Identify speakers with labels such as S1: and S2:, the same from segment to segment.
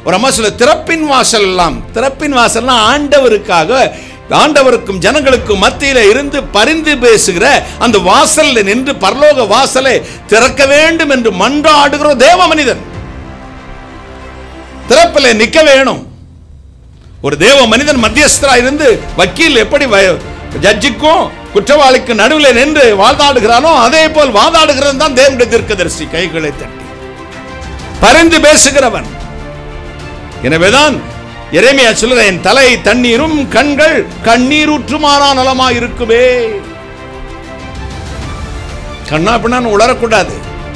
S1: ஒரு அம்மா சொல்ல திறப்பின் வாசல் எல்லாம் திறப்பின் வாசல்னா ஆண்டவருக்காக ஆண்டவருக்கும் ஜனங்களுக்கும் மத்தியில இருந்து பரிந்து பேசுகிற அந்த வாசல்ல நின்று பரலோக வாசலை திறக்க வேண்டும் என்று மன்றாடுகிற தேவ மனிதன் திறப்பில் நிக்க வேணும் ஒரு தேவ மனிதன் மத்தியஸ்தரா இருந்து வக்கீல் எப்படி வ- ஜட்ஜுக்கும் குற்றவாளிக்கும் நடுவில் நின்று வாதாடுகிறானோ அதே போல் வாதாடுகிறது தான் தேவனுடைய தீர்க்கதரிசி கைகளை தட்டி பரிந்து பேசுகிறவன் எனவேதான் எரேமியா சொல்லுற என் தலை தண்ணீரும் கண்கள் கண்ணீரூற்றுமாறா நலமா இருக்குமே கண்ணா பின்னான்னு உளரக்கூடாது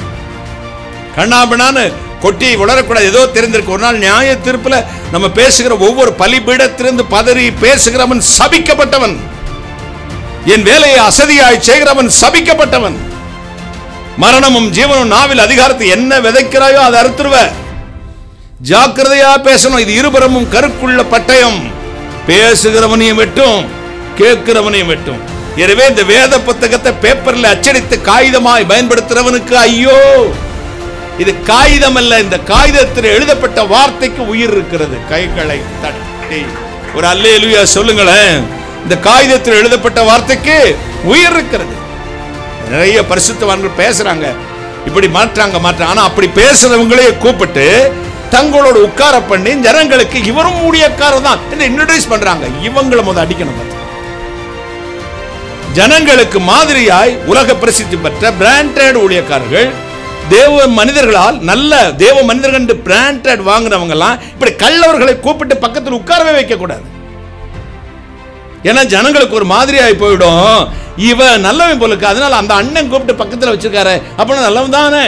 S1: கண்ணா பின்னான்னு கொட்டி உளரக்கூடாது ஏதோ தெரிந்திருக்கு ஒரு நாள் நியாய தீர்ப்புல நம்ம பேசுகிற ஒவ்வொரு பலிபீடத்திலிருந்து பதறி பேசுகிறவன் சபிக்கப்பட்டவன் என் வேலையை அசதியாய் செய்கிறவன் சபிக்கப்பட்டவன் மரணமும் ஜீவனும் நாவில் அதிகாரத்தை என்ன விதைக்கிறாயோ அதை அறுத்துருவ ஜாக்கிரதையா பேசணும் இது இருபுறமும் கருக்குள்ள பட்டயம் பேசுகிறவனையும் வெட்டும் கேட்கிறவனையும் வெட்டும் எனவே இந்த வேத புத்தகத்தை பேப்பர்ல அச்சடித்து காகிதமாய் பயன்படுத்துறவனுக்கு ஐயோ இது காகிதம் அல்ல இந்த காகிதத்தில் எழுதப்பட்ட வார்த்தைக்கு உயிர் இருக்கிறது கைகளை தட்டி ஒரு அல்லேலுயா சொல்லுங்களேன் இந்த காகிதத்தில் எழுதப்பட்ட வார்த்தைக்கு உயிர் இருக்கிறது நிறைய பரிசுத்தவான்கள் பேசுறாங்க இப்படி மாற்றாங்க மாற்றாங்க ஆனா அப்படி பேசுறவங்களே கூப்பிட்டு தங்களோட உட்கார பண்ணி ஜனங்களுக்கு இவரும் ஊழியக்காரர் தான் என்று இன்ட்ரடியூஸ் பண்றாங்க இவங்களை முத அடிக்கணும் பாத்தீங்களா? ஜனங்களுக்கு மாதிரியாய் உலக பிரசித்தி பெற்ற பிராண்டட் ஊழியக்காரர்கள் தேவ மனிதர்களால் நல்ல தேவ மனிதர்கள் என்று பிராண்டட் வாங்குறவங்க எல்லாம் இப்படி கள்ளவர்களை கூப்பிட்டு பக்கத்தில் உட்காரவே வைக்க கூடாது ஏன்னா ஜனங்களுக்கு ஒரு மாதிரியாய் போயிடும் இவன் நல்லவன் போல இருக்கு அதனால அந்த அண்ணன் கூப்பிட்டு பக்கத்துல வச்சிருக்காரு அப்படின்னா நல்லவன் தானே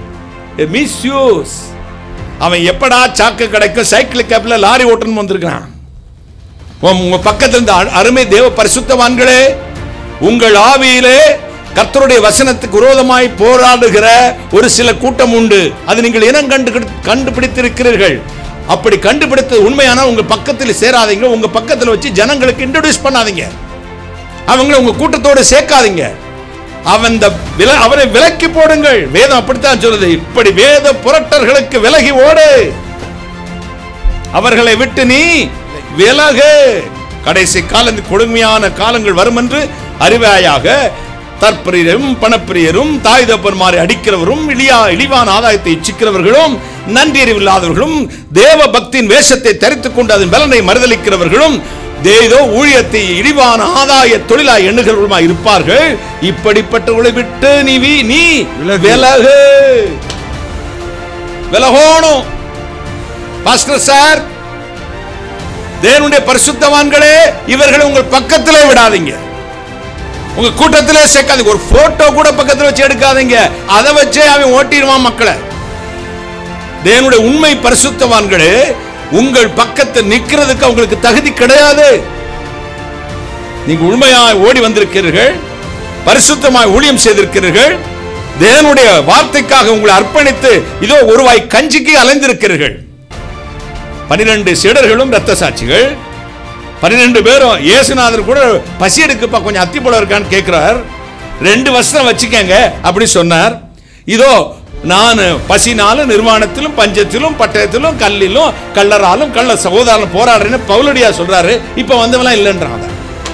S1: மிஸ்யூஸ் அவன் எப்படா சாக்கு கிடைக்கும் சைக்கிள் கேப்ல லாரி ஓட்டணும் வந்திருக்கான் உம் உங்க பக்கத்துல இருந்த அ- அருமை தேவ பரிசுத்தவான்களே உங்கள் ஆவியிலே கர்த்தருடைய வசனத்துக்கு விரோதமாய் போராடுகிற ஒரு சில கூட்டம் உண்டு அது நீங்கள் இனம் கண்டு கண்டுபிடித்திருக்கிறீர்கள் அப்படி கண்டுபிடித்தது உண்மையான உங்க பக்கத்தில் சேராதீங்க உங்க பக்கத்தில் வச்சு ஜனங்களுக்கு இன்ட்ரோடியூஸ் பண்ணாதீங்க அவங்கள உங்க கூட்டத்தோடு சேர்க்காதீங்க அவன் இந்த வில அவனை விலக்கி போடுங்கள் வேதம் அப்படித்தான் சொல்லுது இப்படி வேத புரட்டர்களுக்கு விலகி ஓடு அவர்களை விட்டு நீ விலகு கடைசி காலம் கொடுமையான காலங்கள் வரும் என்று அறிவாயாக தற்பிரியரும் பணப்பிரியரும் தாய் தப்பன்மாரை அடிக்கிறவரும் இழியா இழிவான ஆதாயத்தை இச்சிக்கிறவர்களும் நன்றியறிவில்லாதவர்களும் தேவ பக்தியின் வேஷத்தை தரித்துக் கொண்டு அதன் பலனை மறுதளிக்கிறவர்களும் தேதோ ஊழியத்தை இழிவான ஆதாய தொழிலாய் எண்ணுகிறவர்களுமா இருப்பார்கள் இப்படிப்பட்டவர்களை விட்டு நீ வி- நீ
S2: விலகு.
S1: விலகு விலகோணும் பாஸ்கர் சார் தேவனுடைய பரிசுத்தவான்களே இவர்களை உங்கள் பக்கத்திலே விடாதீங்க உங்க கூட்டத்திலே சேர்க்காதீங்க ஒரு போட்டோ கூட பக்கத்துல வச்சு எடுக்காதீங்க அதை வச்சே அவன் ஓட்டிடுவான் மக்களை தேவனுடைய உண்மை பரிசுத்தவான்களே உங்கள் பக்கத்தில் நிக்கிறதுக்கு அவங்களுக்கு தகுதி கிடையாது நீங்க உண்மையாய் ஓடி வந்திருக்கிறீர்கள் பரிசுத்தமாய் ஊழியம் செய்திருக்கிறீர்கள் தேவனுடைய வார்த்தைக்காக உங்களை அர்ப்பணித்து இதோ ஒருவாய் கஞ்சிக்கு அலைந்திருக்கிறீர்கள் பனிரெண்டு சீடர்களும் ரத்த சாட்சிகள் பன்னிரெண்டு பேரும் இயேசுநாதர் கூட பசி எடுக்குப்பா கொஞ்சம் அத்தி போல இருக்கான்னு கேட்கிறார் ரெண்டு வஸ்திரம் வச்சுக்கங்க அப்படி சொன்னார் இதோ நான் பசினாலும் நிர்வாணத்திலும் பஞ்சத்திலும் பட்டயத்திலும் கல்லிலும் கள்ளராலும் கள்ள சகோதராலும் போராடுறேன்னு பவுலடியா சொல்றாரு இப்ப வந்தவெல்லாம் இல்லைன்றான்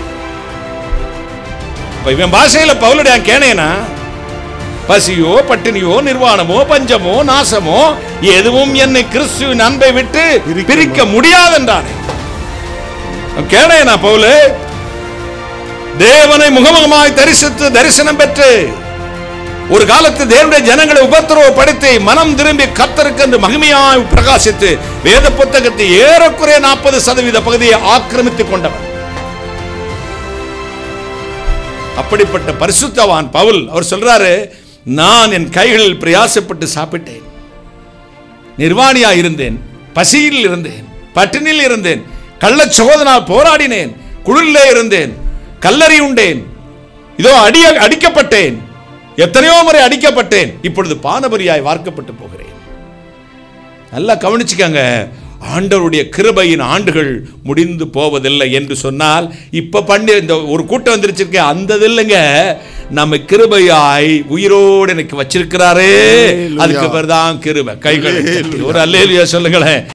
S1: இப்ப இவன் பாஷையில பவுலடியா கேனேனா பசியோ பட்டினியோ நிர்வாணமோ பஞ்சமோ நாசமோ எதுவும் என்னை கிறிஸ்துவின் அன்பை விட்டு
S2: பிரிக்க
S1: பிரிக்க முடியாதென்றானே கேடேனா பவுலு தேவனை முகமுகமாய் தரிசித்து தரிசனம் பெற்று ஒரு காலத்து தேவனுடைய ஜனங்களை உபத்திரவப்படுத்தி மனம் திரும்பி கத்தருக்கு என்று மகிமையாய் பிரகாசித்து வேத புத்தகத்தை ஏறக்குறைய நாற்பது சதவீத பகுதியை ஆக்கிரமித்துக் கொண்டவன் அப்படிப்பட்ட பரிசுத்தவான் பவுல் அவர் சொல்றாரு நான் என் கைகளில் பிரயாசப்பட்டு சாப்பிட்டேன் நிர்வாணியா இருந்தேன் பசியில் இருந்தேன் பட்டினியில் இருந்தேன் கள்ளச் சகோதரனால் போராடினேன் குளிரிலே இருந்தேன் கல்லறி உண்டேன் இதோ அடிய அடிக்கப்பட்டேன் எத்தனையோ முறை அடிக்கப்பட்டேன் இப்பொழுது பானபரியாய் வார்க்கப்பட்டு போகிறேன் நல்லா கவனிச்சுக்கங்க ஆண்டவருடைய கிருபையின் ஆண்டுகள் முடிந்து போவதில்லை என்று சொன்னால் இப்ப பண்ணி இந்த ஒரு கூட்டம் வந்துருச்சிருக்க அந்த இது இல்லைங்க நம்ம கிருபையாய் உயிரோடு எனக்கு வச்சிருக்கிறாரே
S2: Hallelujah.
S1: அதுக்கு பேர் தான் கிருபை கைகளை தட்டி ஒரு அல்லேலியா சொல்லுங்களேன்